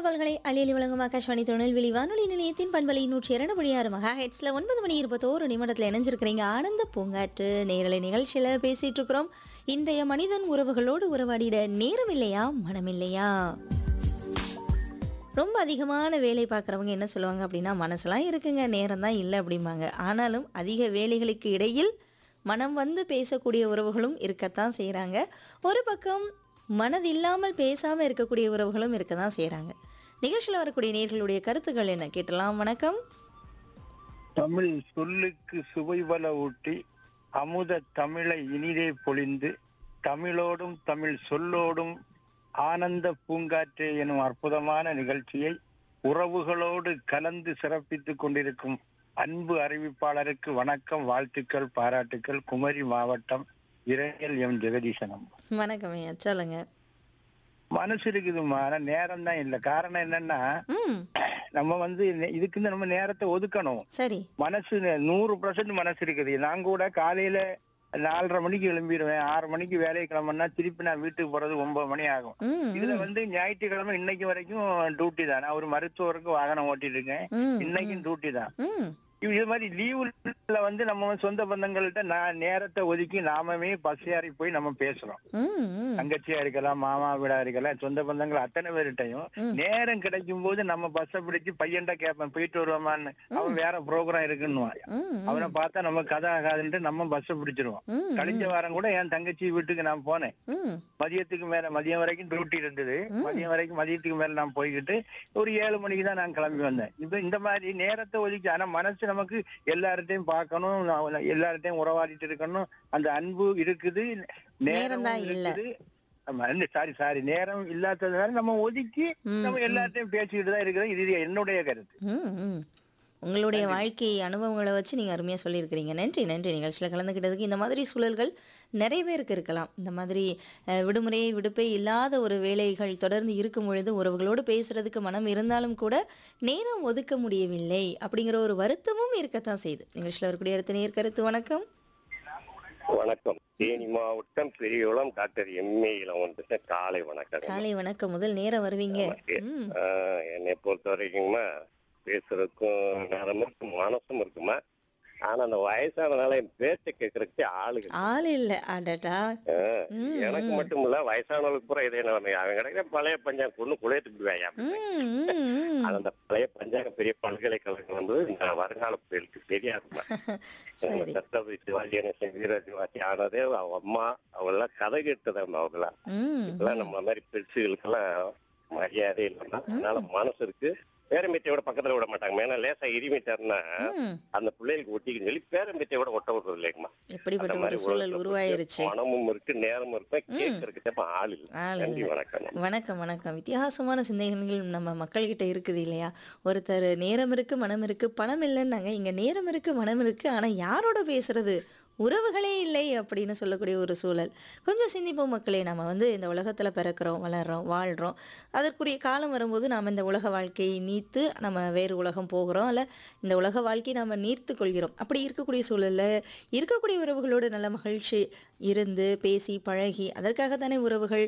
தகவல்களை அழியலி வழங்கும் ஆகாஷ்வாணி திருநெல்வேலி வானொலி நிலையத்தின் பண்பலை நூற்றி இரண்டு புள்ளி ஆறு மகா ஹெட்ஸ்ல ஒன்பது மணி இருபத்தோரு நிமிடத்தில் இணைஞ்சிருக்கிறீங்க ஆனந்த பூங்காற்று நேரலை நிகழ்ச்சியில பேசிட்டு இருக்கிறோம் இன்றைய மனிதன் உறவுகளோடு உறவாடிட நேரம் இல்லையா மனம் இல்லையா ரொம்ப அதிகமான வேலை பார்க்குறவங்க என்ன சொல்லுவாங்க அப்படின்னா மனசெல்லாம் இருக்குங்க நேரம் தான் இல்லை அப்படிம்பாங்க ஆனாலும் அதிக வேலைகளுக்கு இடையில் மனம் வந்து பேசக்கூடிய உறவுகளும் இருக்கத்தான் செய்கிறாங்க ஒரு பக்கம் மனது இல்லாமல் பேசாமல் இருக்கக்கூடிய உறவுகளும் இருக்க தான் செய்கிறாங்க நிகழ்ச்சியில் வரக்கூடிய நேர்களுடைய கருத்துக்கள் என்ன கேட்டலாம் வணக்கம் தமிழ் சொல்லுக்கு சுவைபல ஊட்டி அமுத தமிழை இனிதே பொழிந்து தமிழோடும் தமிழ் சொல்லோடும் ஆனந்த பூங்காற்றே எனும் அற்புதமான நிகழ்ச்சியை உறவுகளோடு கலந்து சிறப்பித்துக் கொண்டிருக்கும் அன்பு அறிவிப்பாளருக்கு வணக்கம் வாழ்த்துக்கள் பாராட்டுக்கள் குமரி மாவட்டம் இரணியல் எம் ஜெகதீசனம் வணக்கம் ஐயா சொல்லுங்க மனசு இருக்குதுமா ஆனா நேரம் தான் இல்ல காரணம் என்னன்னா ம் நம்ம வந்து நெ- இதுக்குன்னு நம்ம நேரத்தை ஒதுக்கணும் சரி மனசு நூறு பர்சன்ட் மனசு இருக்குது நான் கூட காலையில நாலரை மணிக்கு எழும்பிடுவேன் ஆறு மணிக்கு வேலைக்கு கிளம்புனா திருப்பி நான் வீட்டுக்கு போறது ஒன்பது மணி ஆகும் ம் இதுல வந்து ஞாயிற்றுக்கிழமை இன்னைக்கு வரைக்கும் டியூட்டி தான் நான் ஒரு மருத்துவருக்கு வாகனம் ஓட்டிட்டு இருக்கேன் ம் இன்னைக்கும் டியூட்டி தான் ம் இது மாதிரி லீவுல வந்து நம்ம சொந்த பந்தங்கள்ட்ட நான் நேரத்தை ஒதுக்கி நாமமே பசியாரி போய் நம்ம பேசுறோம் ம் ம் தங்கச்சியா இருக்கலாம் மாமா வீடா இருக்கலாம் சொந்த பந்தங்கள் அத்தனை பேர்கிட்டையும் ம். நேரம் கிடைக்கும் போது நம்ம பஸ்ஸை பிடிச்சு பையன்ட்ட கேட்பேன் போயிட்டு வருவாமான்னு அவன் வேற ப்ரோக்ராம் இருக்குன்னு ம் அவனை பார்த்தா நம்ம கதை ஆகாதுன்ட்டு நம்ம பஸ் பிடிச்சிருவோம் ம் கழிஞ்ச வாரம் கூட என் தங்கச்சி வீட்டுக்கு நான் போனேன் ம் மதியத்துக்கு மேல மதியம் வரைக்கும் டியூட்டி இருந்தது ம். மதியம் வரைக்கும் மதியத்துக்கு மேல நான் போய்கிட்டு ஒரு ஏழு மணிக்கு தான் நான் கிளம்பி வந்தேன் இப்ப இந்த மாதிரி நேரத்தை ஒதுக்கி ஆனா மனசு நமக்கு எல்லார்ட்டையும் பார்க்கணும் நான் எல்லார்ட்டையும் உறவாடிட்டு இருக்கணும் அந்த அன்பு இருக்குது நேரம் நேரம் தான் இல்ல. இருக்குது ஆமா சாரி சாரி நேரம் இல்லாததுனால நம்ம ஒதுக்கி ம், நம்ம ம். எல்லார்ட்டையும் பேசிக்கிட்டு தான் இருக்கிறோம் இது என்னுடைய கருத்து ம், ம். உங்களுடைய வாழ்க்கை அனுபவங்களை வச்சு நீங்கள் அருமையாக சொல்லியிருக்கிறீங்க நன்றி நன்றி நிகழ்ச்சியில் கலந்துக்கிட்டதுக்கு இந்த மாதிரி சூழல்கள் நிறைய பேருக்கு இருக்கலாம் இந்த மாதிரி அஹ், விடுமுறை விடுப்பே இல்லாத ஒரு வேலைகள் தொடர்ந்து இருக்கும் பொழுது உறவுகளோடு பேசுறதுக்கு மனம் இருந்தாலும் கூட நேரம் ஒதுக்க முடியவில்லை அப்படிங்கிற ஒரு வருத்தமும் இருக்கத்தான் செய்யுது நிகழ்ச்சியில் வரக்கூடிய அடுத்த நேர் கருத்து வணக்கம் வணக்கம் தேனி மாவட்டம் பெரியகுளம் டாக்டர் எம்ஏ இளம் வந்துட்டு காலை வணக்கம் காலை வணக்கம் முதல் நேரம் வருவீங்க ம் ஆஹ் என்னை பொறுத்த வரைக்குமா பேசுறதுக்கும் நேரம் இருக்கு மனசும் இருக்குமா ஆனா அந்த வயசானதால என் பேச்சை கேட்கறதுக்கு ஆளுங்க ஆள் இல்லை அடடா ஆஹ் ம், எனக்கு ம். மட்டும் இல்ல வயசானவங்களுக்கு பூரா இதே நிலைமை அவன் கிடைக்கிற பழைய பஞ்சாங்க கொண்டு குளையத்துக்கு விடுவாங்க ம் ம், ம். ஆனா அந்த பழைய பஞ்சாங்க பெரிய பல்கலைக்கழகம் வந்து இந்த வருங்கால பிள்ளைகளுக்கு தெரியாதுமா சரி சத்ரபதி சிவாஜி கணேசன் வீர சிவாஜி ஆனதே அவங்க அம்மா அவங்கெல்லாம் கதை கேட்டதான் அவங்களாம் ம் இப்பெல்லாம் நம்ம மாதிரி பெருசுகளுக்கெல்லாம் மரியாதை இல்லைன்னா அதனால மனசு இருக்கு பேரம்பேத்தியோட பக்கத்துல விட மாட்டாங்க ஏன்னா லேசா இருமிட்டாருன்னா ம் அந்த பிள்ளைகளுக்கு ஒட்டிக்குன்னு சொல்லி பேரம்பேத்தியோட ஒட்ட விடுறது இல்லைங்கம்மா எப்படிப்பட்ட அந்த ஒரு மாதிரி சூழல் உலகத்துல உருவாயிருச்சு மனமும் இருக்கு நேரமும் இருக்கு கேட்கறதுக்கு தேவை ஆள் இல்லை ஆள் நன்றி இல்லை. வணக்கம் வணக்கம் வணக்கம் வித்தியாசமான சிந்தனைகள் நம்ம மக்கள்கிட்ட இருக்குது இல்லையா ஒருத்தர் நேரம் இருக்கு மனம் இருக்கு பணம் இல்லைன்னாங்க இங்க நேரம் இருக்கு மனம் இருக்கு ஆனா யாரோட பேசுறது உறவுகளே இல்லை அப்படின்னு சொல்லக்கூடிய ஒரு சூழல் கொஞ்சம் சிந்திப்போம் மக்களே நம்ம வந்து இந்த உலகத்துல பிறக்கிறோம் வளர்றோம் வாழ்றோம் அதற்குரிய காலம் வரும்போது நாம் இந்த உலக வாழ்க்கையை நீத்து நம்ம வேறு உலகம் போகிறோம் அல்ல இந்த உலக வாழ்க்கையை நம்ம நீர்த்து கொள்கிறோம் அப்படி இருக்கக்கூடிய சூழல்ல இருக்கக்கூடிய உறவுகளோடு நல்ல மகிழ்ச்சி இருந்து பேசி பழகி அதற்காக தானே உறவுகள்